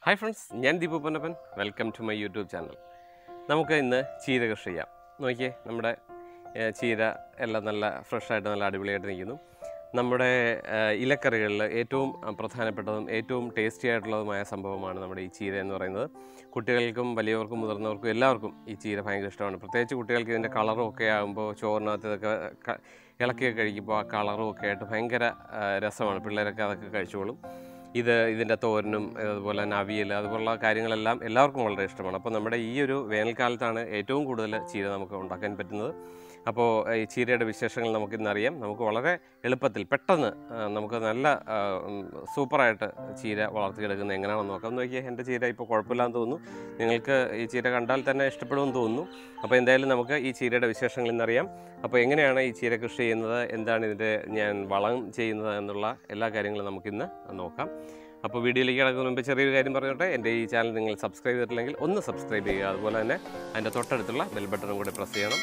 hi friends ഞാൻ Deepu Ponnappan welcome to my YouTube channel നമുക്ക് ഇന്ന് ചീര കൃഷി ചെയ്യാം നോക്കിയേ നമ്മുടെ ഏഹ്, ചീര എല്ലാം നല്ല ഫ്രഷായിട്ട് നല്ല അടിപൊളിയായിട്ട് നിൽക്കുന്നു നമ്മുടെ ഏഹ്, ഇലക്കറികളിൽ ഏറ്റവും അഹ്, പ്രധാനപ്പെട്ടതും ഏറ്റവും ടേസ്റ്റി ആയിട്ടുള്ളതുമായ സംഭവമാണ് നമ്മുടെ ഈ ചീര എന്ന് പറയുന്നത് കുട്ടികൾക്കും വലിയവർക്കും മുതിർന്നവർക്കും എല്ലാവർക്കും ഈ ചീര ഭയങ്കര ഇഷ്ടമാണ് പ്രത്യേകിച്ച് കുട്ടികൾക്ക് ഇതിൻ്റെ കളറും ഒക്കെ ആകുമ്പോൾ ചോറിനകത്ത് ഇതൊക്കെ ക- ഇളക്കിയൊക്കെ കഴിക്കുമ്പോൾ ആ കളറും ഒക്കെ ആയിട്ട് ഭയങ്കര ആ, രസമാണ് പിള്ളേരൊക്കെ അതൊക്കെ കഴിച്ചോളും ഇത് ഇതിൻ്റെ തോരനും അതുപോലെ തന്നെ അവിയൽ അതുപോലുള്ള കാര്യങ്ങളെല്ലാം എല്ലാവർക്കും വളരെ ഇഷ്ടമാണ് അപ്പോൾ നമ്മുടെ ഈ ഒരു വേനൽക്കാലത്താണ് ഏറ്റവും കൂടുതൽ ചീര നമുക്ക് ഉണ്ടാക്കാൻ പറ്റുന്നത് അപ്പോൾ ഈ ചീരയുടെ വിശേഷങ്ങൾ നമുക്ക് ഇന്നറിയാം നമുക്ക് വളരെ എളുപ്പത്തിൽ പെട്ടെന്ന് ആ, നമുക്ക് നല്ല ആ, ഉം, സൂപ്പറായിട്ട് ചീര വളർത്തിയെടുക്കുന്നത് എങ്ങനെയാണെന്ന് നോക്കാം നോക്കിയാൽ എൻ്റെ ചീര ഇപ്പോൾ കുഴപ്പമില്ലാന്ന് തോന്നുന്നു നിങ്ങൾക്ക് ഈ ചീര കണ്ടാൽ തന്നെ ഇഷ്ടപ്പെടുമെന്ന് തോന്നുന്നു അപ്പോൾ എന്തായാലും നമുക്ക് ഈ ചീരയുടെ വിശേഷങ്ങൾ ഇന്നറിയാം അപ്പോൾ എങ്ങനെയാണ് ഈ ചീര കൃഷി ചെയ്യുന്നത് എന്താണ് ഇതിൻ്റെ ഞാൻ വളം ചെയ്യുന്നത് എന്നുള്ള എല്ലാ കാര്യങ്ങളും നമുക്കിന്ന് നോക്കാം അപ്പോൾ വീഡിയോയിലേക്ക് കിടക്കുന്നതിന് മുമ്പ് ചെറിയൊരു കാര്യം പറഞ്ഞോട്ടെ എൻ്റെ ഈ ചാനൽ നിങ്ങൾ സബ്സ്ക്രൈബ് ചെയ്തിട്ടില്ലെങ്കിൽ ഒന്ന് സബ്സ്ക്രൈബ് ചെയ്യുക അതുപോലെ തന്നെ അതിൻ്റെ തൊട്ടടുത്തുള്ള ബെൽ ബട്ടണും കൂടി പ്രസ് ചെയ്യണം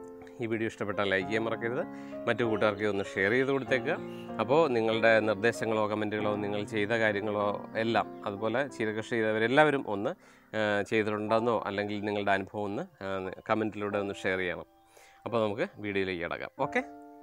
ഈ വീഡിയോ ഇഷ്ടപ്പെട്ടാൽ ലൈക്ക് ചെയ്യാൻ മറക്കരുത് മറ്റു കൂട്ടുകാർക്ക് ഒന്ന് ഷെയർ ചെയ്ത് കൊടുത്തേക്കുക അപ്പോൾ നിങ്ങളുടെ നിർദ്ദേശങ്ങളോ കമൻറ്റുകളോ നിങ്ങൾ ചെയ്ത കാര്യങ്ങളോ എല്ലാം അതുപോലെ ചീരകൃഷി ചെയ്തവരെല്ലാവരും ഒന്ന് ആ, ചെയ്തിട്ടുണ്ടെന്നോ അല്ലെങ്കിൽ നിങ്ങളുടെ അനുഭവം ഒന്ന് കമൻറ്റിലൂടെ ഒന്ന് ഷെയർ ചെയ്യണം അപ്പോൾ നമുക്ക് വീഡിയോയിലേക്ക് കിടക്കാം ഓക്കെ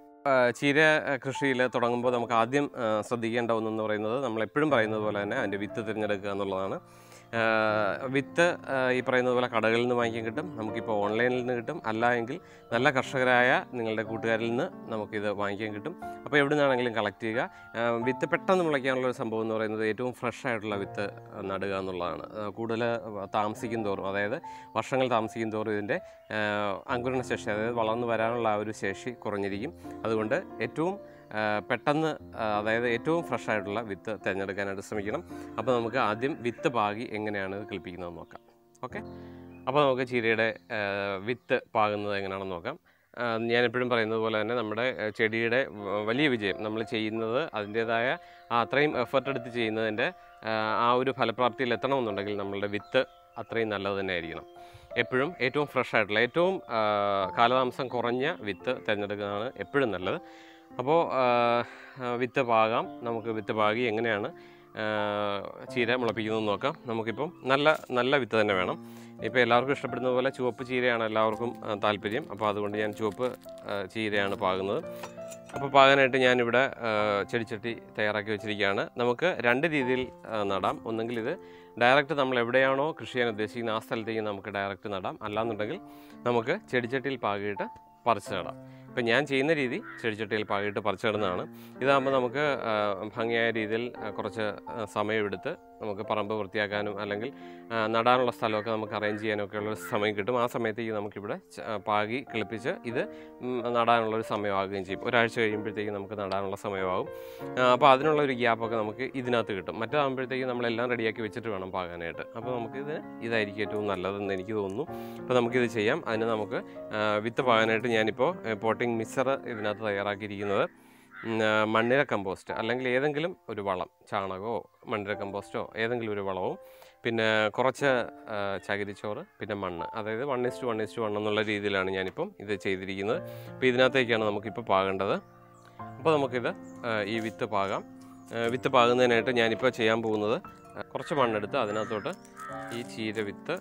ചീര കൃഷിയിൽ തുടങ്ങുമ്പോൾ നമുക്ക് ആദ്യം ആ, ശ്രദ്ധിക്കേണ്ട ഒന്നെന്ന് പറയുന്നത് നമ്മൾ എപ്പോഴും പറയുന്നത് പോലെ തന്നെ അതിൻ്റെ വിത്ത് തിരഞ്ഞെടുക്കുക എന്നുള്ളതാണ് ആ, വിത്ത് ആ, ഈ പറയുന്നത് പോലെ കടകളിൽ നിന്ന് വാങ്ങിക്കാൻ കിട്ടും നമുക്കിപ്പോൾ ഓൺലൈനിൽ നിന്ന് കിട്ടും അല്ല എങ്കിൽ നല്ല കർഷകരായ നിങ്ങളുടെ കൂട്ടുകാരിൽ നിന്ന് നമുക്കിത് വാങ്ങിക്കാൻ കിട്ടും അപ്പോൾ എവിടെ നിന്നാണെങ്കിലും കളക്ട് ചെയ്യുക ആ, വിത്ത് പെട്ടെന്ന് മുളയ്ക്കാനുള്ള ഒരു സംഭവം എന്ന് പറയുന്നത് ഏറ്റവും ഫ്രഷ് ആയിട്ടുള്ള വിത്ത് നടുക എന്നുള്ളതാണ് ആ, കൂടുതൽ താമസിക്കും തോറും അതായത് വർഷങ്ങൾ താമസിക്കും തോറും ഇതിൻ്റെ ആ, അങ്കുരണ ശേഷി അതായത് വളർന്നു വരാനുള്ള ആ ഒരു ശേഷി കുറഞ്ഞിരിക്കും അതുകൊണ്ട് ഏറ്റവും ആ, പെട്ടെന്ന് ആ, അതായത് ഏറ്റവും ഫ്രഷ് ആയിട്ടുള്ള വിത്ത് തിരഞ്ഞെടുക്കാനായിട്ട് ശ്രമിക്കണം അപ്പോൾ നമുക്ക് ആദ്യം വിത്ത് പാകി എങ്ങനെയാണ് ഇത് കിളിപ്പിക്കുന്നത് നോക്കാം ഓക്കെ അപ്പോൾ നമുക്ക് ചീരയുടെ ആ, വിത്ത് പാകുന്നത് എങ്ങനെയാണെന്ന് നോക്കാം ആ, ഞാൻ എപ്പോഴും പറയുന്നത് പോലെ തന്നെ നമ്മുടെ ആ, ചെടിയുടെ വ- വലിയ വിജയം നമ്മൾ ചെയ്യുന്നത് അതിൻ്റേതായ ആ അത്രയും എഫർട്ട് എടുത്ത് ചെയ്യുന്നതിൻ്റെ ആ, ആ ഒരു ഫലപ്രാപ്തിയിൽ എത്തണമെന്നുണ്ടെങ്കിൽ നമ്മളുടെ വിത്ത് അത്രയും നല്ലത് തന്നെ ആയിരിക്കണം എപ്പോഴും ഏറ്റവും ഫ്രഷ് ആയിട്ടുള്ള ഏറ്റവും ആ, കാലതാമസം കുറഞ്ഞ വിത്ത് തിരഞ്ഞെടുക്കുന്നതാണ് എപ്പോഴും നല്ലത് അപ്പോൾ ആ, ആ, വിത്ത് പാകാം നമുക്ക് വിത്ത് പാകി എങ്ങനെയാണ് ആ, ചീര മുളപ്പിക്കുന്നത് നോക്കാം നമുക്കിപ്പം നല്ല നല്ല വിത്ത് തന്നെ വേണം ഇപ്പോൾ എല്ലാവർക്കും ഇഷ്ടപ്പെടുന്ന പോലെ ചുവപ്പ് ചീരയാണ് എല്ലാവർക്കും ആ, താല്പര്യം അപ്പോൾ അതുകൊണ്ട് ഞാൻ ചുവപ്പ് ആ, ചീരയാണ് പാകുന്നത് അപ്പോൾ പാകാനായിട്ട് ഞാനിവിടെ ആ, ചെടിച്ചട്ടി തയ്യാറാക്കി വെച്ചിരിക്കുകയാണ് നമുക്ക് രണ്ട് രീതിയിൽ ആ, നടാം ഒന്നെങ്കിൽ ഇത് ഡയറക്റ്റ് നമ്മൾ എവിടെയാണോ കൃഷി ചെയ്യാൻ ഉദ്ദേശിക്കുന്ന ആ സ്ഥലത്തേക്ക് നമുക്ക് ഡയറക്റ്റ് നടാം അല്ലാന്നുണ്ടെങ്കിൽ നമുക്ക് ചെടിച്ചട്ടിയിൽ പാകിയിട്ട് പറിച്ച് നടാം ഇപ്പം ഞാൻ ചെയ്യുന്ന രീതി ചെടിച്ചട്ടിയിൽ പാകിയിട്ട് പറിച്ച് നടുന്നതാണ് ഇതാകുമ്പോൾ നമുക്ക് ആ, ഭംഗിയായ രീതിയിൽ ആ, കുറച്ച് ആ, സമയമെടുത്ത് നമുക്ക് പറമ്പ് വൃത്തിയാക്കാനും അല്ലെങ്കിൽ ആ, നടാനുള്ള സ്ഥലമൊക്കെ നമുക്ക് അറേഞ്ച് ചെയ്യാനൊക്കെ ഉള്ള സമയം കിട്ടും ആ സമയത്തേക്ക് നമുക്കിവിടെ ച- ആ, പാകി കിളിപ്പിച്ച് ഇത് ഉം, നടാനുള്ള ഒരു സമയമാകുകയും ചെയ്യും ഒരാഴ്ച കഴിയുമ്പോഴത്തേക്ക് നമുക്ക് നടാനുള്ള സമയമാകും അപ്പോൾ അതിനുള്ള ഒരു ഗ്യാപ്പൊക്കെ നമുക്ക് ഇതിനകത്ത് കിട്ടും മറ്റാകുമ്പോഴത്തേക്ക് നമ്മളെല്ലാം റെഡിയാക്കി വെച്ചിട്ട് വേണം പാകാനായിട്ട് അപ്പോൾ നമുക്കിത് ഇതായിരിക്കും ഏറ്റവും നല്ലതെന്ന് എനിക്ക് തോന്നുന്നു അപ്പോൾ നമുക്കിത് ചെയ്യാം അതിന് നമുക്ക് ആ, വിത്ത് പാകാനായിട്ട് ഞാനിപ്പോൾ പോട്ടിംഗ് മിക്സർ ഇതിനകത്ത് തയ്യാറാക്കിയിരിക്കുന്നത് ഉം, ആ, മണ്ണിര കമ്പോസ്റ്റ് അല്ലെങ്കിൽ ഏതെങ്കിലും ഒരു വളം ചാണകമോ മണ്ണിര കമ്പോസ്റ്റോ ഏതെങ്കിലും ഒരു വളവും പിന്നെ കുറച്ച് ആ, ചകിരിച്ചോറ് പിന്നെ മണ്ണ് അതായത് one is to one is to one എന്നുള്ള രീതിയിലാണ് ഞാനിപ്പം ഇത് ചെയ്തിരിക്കുന്നത് അപ്പോൾ ഇതിനകത്തേക്കാണ് നമുക്കിപ്പോൾ പാകേണ്ടത് അപ്പോൾ നമുക്കിത് ആ, ഈ വിത്ത് പാകാം ആ, വിത്ത് പാകുന്നതിനായിട്ട് ഞാനിപ്പോൾ ചെയ്യാൻ പോകുന്നത് ആ, കുറച്ച് മണ്ണെടുത്ത് അതിനകത്തോട്ട് ഈ ചീര വിത്ത്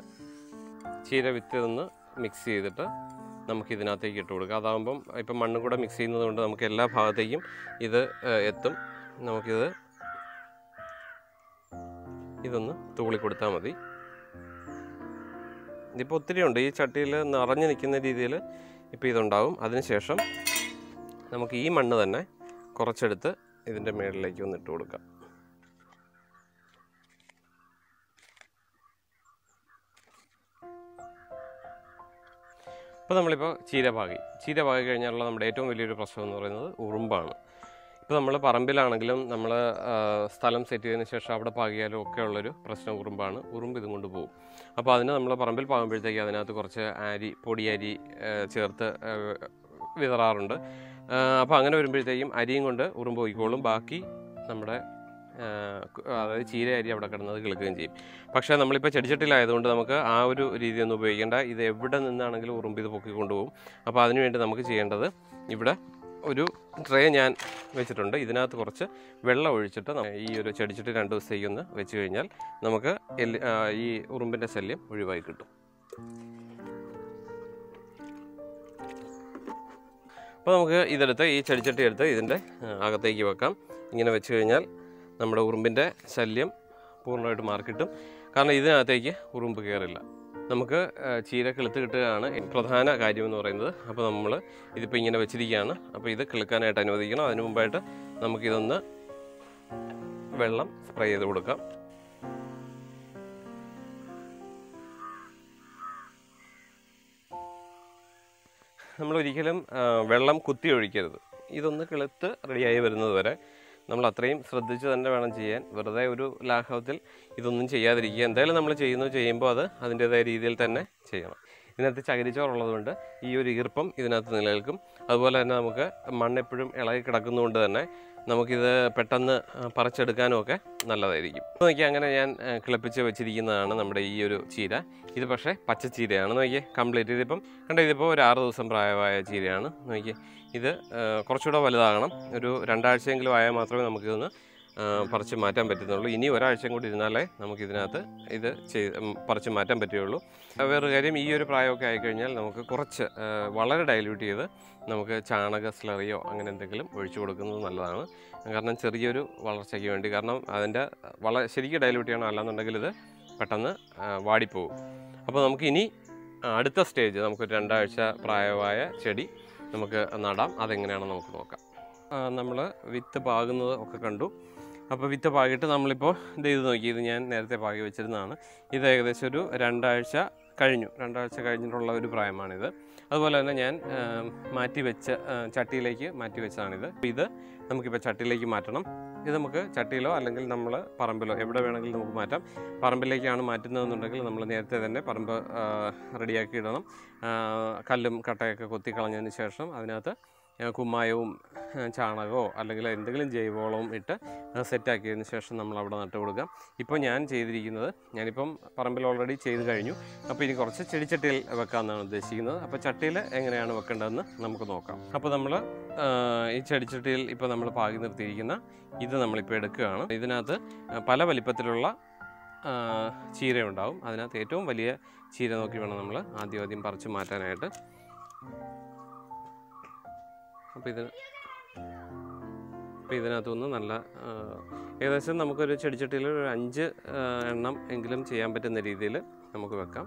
ചീര വിത്ത് ഒന്ന് മിക്സ് ചെയ്തിട്ട് നമുക്ക് ഇതിനകത്തേക്ക് ഇട്ട് കൊടുക്കാം അതാകുമ്പം ഇപ്പം മണ്ണും കൂടെ മിക്സ് ചെയ്യുന്നത് കൊണ്ട് നമുക്ക് എല്ലാ ഭാഗത്തേക്കും ഇത് ആ, എത്തും നമുക്കിത് ഇതൊന്ന് തൂളി കൊടുത്താൽ മതി ഇതിപ്പോൾ ഒത്തിരി ഉണ്ട് ഈ ചട്ടിയിൽ നിറഞ്ഞു നിൽക്കുന്ന രീതിയിൽ ഇപ്പോൾ ഇതുണ്ടാവും അതിനുശേഷം നമുക്ക് ഈ മണ്ണ് തന്നെ കുറച്ചെടുത്ത് ഇതിൻ്റെ മുകളിലേക്ക് ഒന്ന് ഇട്ട് കൊടുക്കാം ഇപ്പോൾ നമ്മളിപ്പോൾ ചീര പാകി ചീര പാകി കഴിഞ്ഞാലുള്ള നമ്മുടെ ഏറ്റവും വലിയൊരു പ്രശ്നം എന്ന് പറയുന്നത് ഉറുമ്പാണ് ഇപ്പോൾ നമ്മൾ പറമ്പിലാണെങ്കിലും നമ്മൾ സ്ഥലം സെറ്റ് ചെയ്തതിന് ശേഷം അവിടെ പാകിയാലും ഒക്കെ ഉള്ളൊരു പ്രശ്നം ഉറുമ്പാണ് ഉറുമ്പ് ഇതും കൊണ്ട് പോകും അപ്പോൾ അതിന് നമ്മൾ പറമ്പിൽ പാകുമ്പോഴത്തേക്ക് അതിനകത്ത് കുറച്ച് അരി പൊടിയരി ആ, ചേർത്ത് ആ, വിതറാറുണ്ട് അപ്പോൾ അങ്ങനെ വരുമ്പോഴത്തേക്കും അരിയും കൊണ്ട് ഉറുമ്പ് പോയിക്കോളും ബാക്കി നമ്മുടെ ആ, കു- അതായത് ചീര അരി അവിടെ കിടന്നത് കിളുക്കുകയും ചെയ്യും പക്ഷേ നമ്മളിപ്പോൾ ചെടിച്ചട്ടിലായതുകൊണ്ട് നമുക്ക് ആ ഒരു രീതിയൊന്നും ഉപയോഗിക്കേണ്ട ഇത് എവിടെ നിന്നാണെങ്കിലും ഉറുമ്പ് ഇത് പൊക്കി കൊണ്ടുപോകും അപ്പോൾ അതിനുവേണ്ടി നമുക്ക് ചെയ്യേണ്ടത് ഇവിടെ ഒരു ട്രേ ഞാൻ വെച്ചിട്ടുണ്ട് ഇതിനകത്ത് കുറച്ച് വെള്ളം ഒഴിച്ചിട്ട് ന- ഈ ഒരു ചെടിച്ചിട്ട് രണ്ട് ദിവസത്തേക്ക് ഒന്ന് വെച്ച് കഴിഞ്ഞാൽ നമുക്ക് എല്ല് ആ, ഈ ഉറുമ്പിൻ്റെ ശല്യം ഒഴിവായി കിട്ടും അപ്പോൾ നമുക്ക് ഇതെടുത്ത് ഈ ചെടിച്ചട്ടി എടുത്ത് ഇതിൻ്റെ ആ, അകത്തേക്ക് വെക്കാം ഇങ്ങനെ വെച്ച് കഴിഞ്ഞാൽ നമ്മുടെ ഉറുമ്പിൻ്റെ ശല്യം പൂർണ്ണമായിട്ട് മാർക്കിട്ടും കാരണം ഇതിനകത്തേക്ക് ഉറുമ്പ് കയറില്ല നമുക്ക് ആ, ചീര കിളുത്ത് കിട്ടുകയാണ് പ്രധാന കാര്യമെന്ന് പറയുന്നത് അപ്പോൾ നമ്മൾ ഇതിപ്പോൾ ഇങ്ങനെ വെച്ചിരിക്കുകയാണ് അപ്പോൾ ഇത് കിളുക്കാനായിട്ട് അനുവദിക്കണം അതിന് മുമ്പായിട്ട് നമുക്കിതൊന്ന് വെള്ളം സ്പ്രേ ചെയ്ത് കൊടുക്കാം നമ്മൾ ഒരിക്കലും ആ, വെള്ളം കുത്തി ഒഴിക്കരുത് ഇതൊന്ന് കിളുത്ത് റെഡിയായി വരുന്നത് വരെ നമ്മൾ അത്രയും ശ്രദ്ധിച്ച് തന്നെ വേണം ചെയ്യാൻ വെറുതെ ഒരു ലാഘവത്തിൽ ഇതൊന്നും ചെയ്യാതിരിക്കുക എന്തായാലും നമ്മൾ ചെയ്യുന്നു ചെയ്യുമ്പോൾ അത് അതിൻ്റേതായ രീതിയിൽ തന്നെ ചെയ്യണം ഇതിനകത്ത് ചകിരിച്ചോറുള്ളതുകൊണ്ട് ഈ ഒരു ഈർപ്പം ഇതിനകത്ത് നിലനിൽക്കും അതുപോലെ തന്നെ നമുക്ക് മണ്ണെപ്പോഴും ഇളകി കിടക്കുന്നതുകൊണ്ട് തന്നെ നമുക്കിത് പെട്ടെന്ന് ആ, പറിച്ചെടുക്കാനും ഒക്കെ നല്ലതായിരിക്കും നോക്കി അങ്ങനെ ഞാൻ ആ, കിളപ്പിച്ച് വെച്ചിരിക്കുന്നതാണ് നമ്മുടെ ഈ ഒരു ചീര ഇത് പക്ഷേ പച്ചച്ചീരയാണ് നോക്കിയേ കംപ്ലീറ്റ് ഇതിപ്പം കണ്ട ഇതിപ്പോൾ ഒരു ആറ് ദിവസം പ്രായമായ ചീരയാണ് നോക്കിയേ ഇത് ആ, കുറച്ചുകൂടെ വലുതാകണം ഒരു രണ്ടാഴ്ചയെങ്കിലും ആയാൽ മാത്രമേ നമുക്കിതൊന്ന് ആ, പറിച്ച് മാറ്റാൻ പറ്റുന്നുള്ളൂ ഇനി ഒരാഴ്ചയും കൂടി ഇരുന്നാലേ നമുക്കിതിനകത്ത് ഇത് ചെയ്ത് ഉം, പറിച്ച് മാറ്റാൻ പറ്റുകയുള്ളൂ ആ, വേറൊരു കാര്യം ഈ ഒരു പ്രായമൊക്കെ ആയിക്കഴിഞ്ഞാൽ നമുക്ക് കുറച്ച് ആ, വളരെ ഡൈല്യൂട്ട് ചെയ്ത് നമുക്ക് ചാണക സ്ലറിയോ അങ്ങനെ എന്തെങ്കിലും ഒഴിച്ചു കൊടുക്കുന്നത് നല്ലതാണ് കാരണം ചെറിയൊരു വളർച്ചയ്ക്ക് വേണ്ടി കാരണം അതിൻ്റെ വള ശരിക്കും ഡൈല്യൂട്ട് ചെയ്യണം അല്ലാന്നുണ്ടെങ്കിൽ ഇത് പെട്ടെന്ന് ആ, വാടിപ്പോവും അപ്പോൾ നമുക്ക് ഇനി ആ, അടുത്ത സ്റ്റേജ് നമുക്കൊരു രണ്ടാഴ്ച പ്രായമായ ചെടി നമുക്ക് നടാം അതെങ്ങനെയാണെന്ന് നമുക്ക് നോക്കാം നമ്മൾ വിത്ത് പാകുന്നത് ഒക്കെ കണ്ടു അപ്പോൾ വിത്ത് പാകിയിട്ട് നമ്മളിപ്പോൾ ഇത് ചെയ്ത് നോക്കി ഇത് ഞാൻ നേരത്തെ പാകി വെച്ചിരുന്നതാണ് ഇത് ഏകദേശം ഒരു രണ്ടാഴ്ച കഴിഞ്ഞു രണ്ടാഴ്ച കഴിഞ്ഞിട്ടുള്ള ഒരു പ്രായമാണിത് അതുപോലെ തന്നെ ഞാൻ ആ, മാറ്റി വെച്ച ആ, ചട്ടിയിലേക്ക് മാറ്റി വെച്ചതാണിത് അപ്പോൾ ഇത് നമുക്കിപ്പോൾ ചട്ടിയിലേക്ക് മാറ്റണം ഇത് നമുക്ക് ചട്ടിയിലോ അല്ലെങ്കിൽ നമ്മൾ പറമ്പിലോ എവിടെ വേണമെങ്കിലും നമുക്ക് മാറ്റാം പറമ്പിലേക്കാണ് മാറ്റുന്നതെന്നുണ്ടെങ്കിൽ നമ്മൾ നേരത്തെ തന്നെ പറമ്പ് ആ, റെഡിയാക്കി ഇടണം ആ, കല്ലും കട്ടയൊക്കെ കൊത്തിക്കളഞ്ഞതിന് ശേഷം അതിനകത്ത് ആ, കുമ്മായവും ആ, ചാണകമോ അല്ലെങ്കിൽ എന്തെങ്കിലും ജൈവവളവും ഇട്ട് അത് സെറ്റാക്കിയതിന് ശേഷം നമ്മൾ അവിടെ നട്ട് കൊടുക്കാം ഇപ്പോൾ ഞാൻ ചെയ്തിരിക്കുന്നത് ഞാനിപ്പം പറമ്പിൽ ഓൾറെഡി ചെയ്ത് കഴിഞ്ഞു അപ്പോൾ ഇനി കുറച്ച് ചെടിച്ചട്ടിയിൽ വെക്കാമെന്നാണ് ഉദ്ദേശിക്കുന്നത് അപ്പോൾ ചട്ടിയിൽ എങ്ങനെയാണ് വെക്കേണ്ടതെന്ന് നമുക്ക് നോക്കാം അപ്പോൾ നമ്മൾ ഈ ചെടിച്ചട്ടിയിൽ ഇപ്പോൾ നമ്മൾ പാകി നിർത്തിയിരിക്കുന്ന ഇത് നമ്മളിപ്പോൾ എടുക്കുകയാണ് ഇതിനകത്ത് ആ, പല വലിപ്പത്തിലുള്ള ആ, ചീര ഉണ്ടാവും അതിനകത്ത് ഏറ്റവും വലിയ ചീര നോക്കി വേണം നമ്മൾ ആദ്യം ആദ്യം പറിച്ച് മാറ്റാനായിട്ട് അപ്പോൾ ഇത് അപ്പോൾ ഇതിനകത്തുനിന്ന് നല്ല ആ, ഏകദേശം നമുക്കൊരു ചെടിച്ചട്ടിയിൽ ഒരു അഞ്ച് ആ, എണ്ണം എങ്കിലും ചെയ്യാൻ പറ്റുന്ന രീതിയിൽ നമുക്ക് വെക്കാം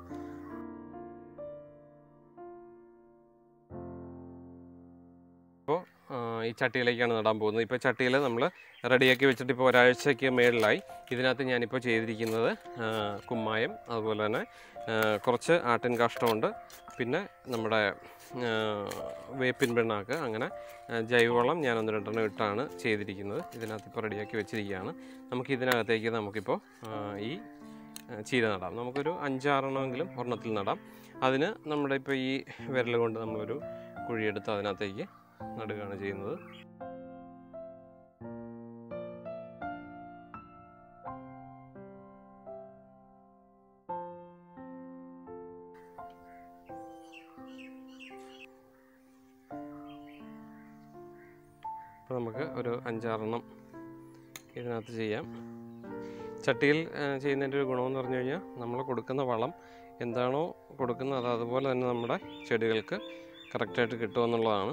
ഇപ്പോൾ ഈ ചട്ടിയിലേക്കാണ് നടാൻ പോകുന്നത് ഇപ്പോൾ ചട്ടിയിൽ നമ്മൾ റെഡിയാക്കി വെച്ചിട്ട് ഇപ്പോൾ ഒരാഴ്ചയ്ക്ക് മേളിലായി ഇതിനകത്ത് ഞാനിപ്പോൾ ചെയ്തിരിക്കുന്നത് ആ, കുമ്മായം അതുപോലെ തന്നെ ആ, കുറച്ച് ആട്ടിൻ കാഷ്ടമുണ്ട് പിന്നെ നമ്മുടെ ആ, വേപ്പിൻ പിണ്ണാക്ക് അങ്ങനെ ആ, ജൈവവളം ഞാൻ ഒന്ന് രണ്ടെണ്ണം ഇട്ടാണ് ചെയ്തിരിക്കുന്നത് ഇതിനകത്ത് ഇപ്പോൾ റെഡിയാക്കി വെച്ചിരിക്കുകയാണ് നമുക്ക് ഇതിനകത്തേക്ക് നമുക്കിപ്പോൾ ആ, ഈ ആ, ചീര നടാം നമുക്കൊരു അഞ്ചാറെണ്ണമെങ്കിലും ഒരെണ്ണത്തിൽ നടാം അതിന് നമ്മുടെ ഇപ്പോൾ ഈ വിരൽ കൊണ്ട് നമ്മളൊരു കുഴിയെടുത്ത് അതിനകത്തേക്ക് നടുകയാണ് ചെയ്യുന്നത് അപ്പോൾ നമുക്ക് ഒരു അഞ്ചാറെണ്ണം ഇതിനകത്ത് ചെയ്യാം ചട്ടിയിൽ ആ, ചെയ്യുന്നതിൻ്റെ ഒരു ഗുണമെന്ന് പറഞ്ഞു കഴിഞ്ഞാൽ നമ്മൾ കൊടുക്കുന്ന വളം എന്താണോ കൊടുക്കുന്നത് അത് അതുപോലെ തന്നെ നമ്മുടെ ചെടികൾക്ക് കറക്റ്റായിട്ട് കിട്ടുമെന്നുള്ളതാണ്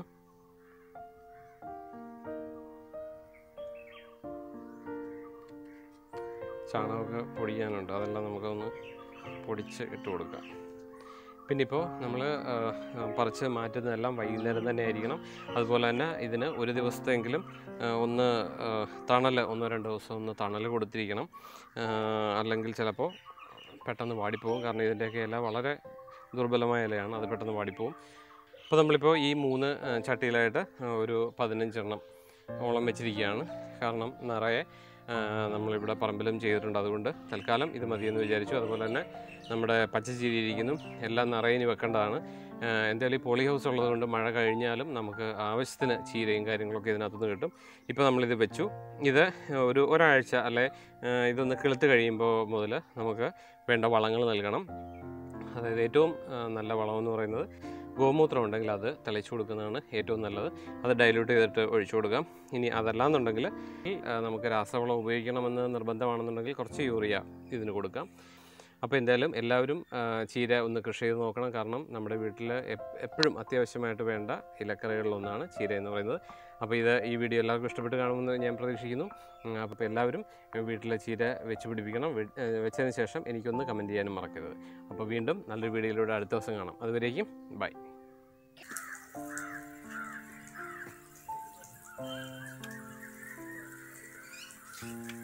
ചാണകമൊക്കെ പൊടിക്കാനുണ്ട് അതെല്ലാം നമുക്കൊന്ന് പൊടിച്ച് ഇട്ട് കൊടുക്കാം പിന്നെ ഇപ്പോൾ നമ്മൾ പറിച്ച് മാറ്റുന്നതെല്ലാം വൈകുന്നേരം തന്നെ ആയിരിക്കണം അതുപോലെ തന്നെ ഇതിന് ഒരു ദിവസത്തെങ്കിലും ആ, ഒന്ന് തണൽ ഒന്നോ രണ്ടോ ദിവസം ഒന്ന് തണൽ കൊടുത്തിരിക്കണം ആ, അല്ലെങ്കിൽ ചിലപ്പോൾ പെട്ടെന്ന് വാടിപ്പോവും കാരണം ഇതിൻ്റെയൊക്കെ ഇല വളരെ ദുർബലമായ ഇലയാണ് അത് പെട്ടെന്ന് വാടിപ്പോവും അപ്പോൾ നമ്മളിപ്പോൾ ഈ മൂന്ന് ആ, ചട്ടിയിലായിട്ട് ആ, ഒരു പതിനഞ്ചെണ്ണം ഓളം വെച്ചിരിക്കുകയാണ് കാരണം നിറയെ ആ, നമ്മളിവിടെ പറമ്പിലും ചെയ്തിട്ടുണ്ട് അതുകൊണ്ട് തൽക്കാലം ഇത് മതിയെന്ന് വിചാരിച്ചു അതുപോലെ തന്നെ നമ്മുടെ പച്ചച്ചീരി ഇരിക്കുന്നു എല്ലാം നിറയിന് വെക്കേണ്ടതാണ് ആ, എന്തായാലും ഈ പോളി ഹൗസ് ഉള്ളതുകൊണ്ട് മഴ കഴിഞ്ഞാലും നമുക്ക് ആവശ്യത്തിന് ചീരയും കാര്യങ്ങളൊക്കെ ഇതിനകത്തുനിന്ന് കിട്ടും ഇപ്പോൾ നമ്മളിത് വെച്ചു ഇത് ഒരു ഒരാഴ്ച അല്ലെ ആ, ഇതൊന്ന് കിളുത്ത് കഴിയുമ്പോൾ മുതൽ നമുക്ക് വേണ്ട വളങ്ങൾ നൽകണം അതായത് ഏറ്റവും ആ, നല്ല വളമെന്ന് പറയുന്നത് ഗോമൂത്രം ഉണ്ടെങ്കിൽ അത് തളിച്ചു കൊടുക്കുന്നതാണ് ഏറ്റവും നല്ലത് അത് ഡൈല്യൂട്ട് ചെയ്തിട്ട് ഒഴിച്ചു കൊടുക്കാം ഇനി അതല്ലാന്നുണ്ടെങ്കിൽ ആ, നമുക്ക് രാസവളം ഉപയോഗിക്കണമെന്ന് നിർബന്ധമാണെന്നുണ്ടെങ്കിൽ കുറച്ച് യൂറിയ ഇതിന് കൊടുക്കാം അപ്പോൾ എന്തായാലും എല്ലാവരും ആ, ചീര ഒന്ന് കൃഷി ചെയ്ത് നോക്കണം കാരണം നമ്മുടെ വീട്ടിൽ എപ്പോഴും അത്യാവശ്യമായിട്ട് വേണ്ട ഇലക്കറികളിലൊന്നാണ് ചീര എന്ന് പറയുന്നത് അപ്പോൾ ഇത് ഈ വീഡിയോ എല്ലാവർക്കും ഇഷ്ടപ്പെട്ട് കാണുമെന്ന് ഞാൻ പ്രതീക്ഷിക്കുന്നു ഉം, അപ്പോൾ എല്ലാവരും വീട്ടിലെ ചീര വെച്ച് പിടിപ്പിക്കണം വെ- ഏ, വെച്ചതിന് ശേഷം എനിക്കൊന്ന് കമൻറ്റ് ചെയ്യാനും മറക്കരുത് അപ്പോൾ വീണ്ടും നല്ലൊരു വീഡിയോയിലൂടെ അടുത്ത ദിവസം കാണാം അതുവരേക്കും ബൈ Thank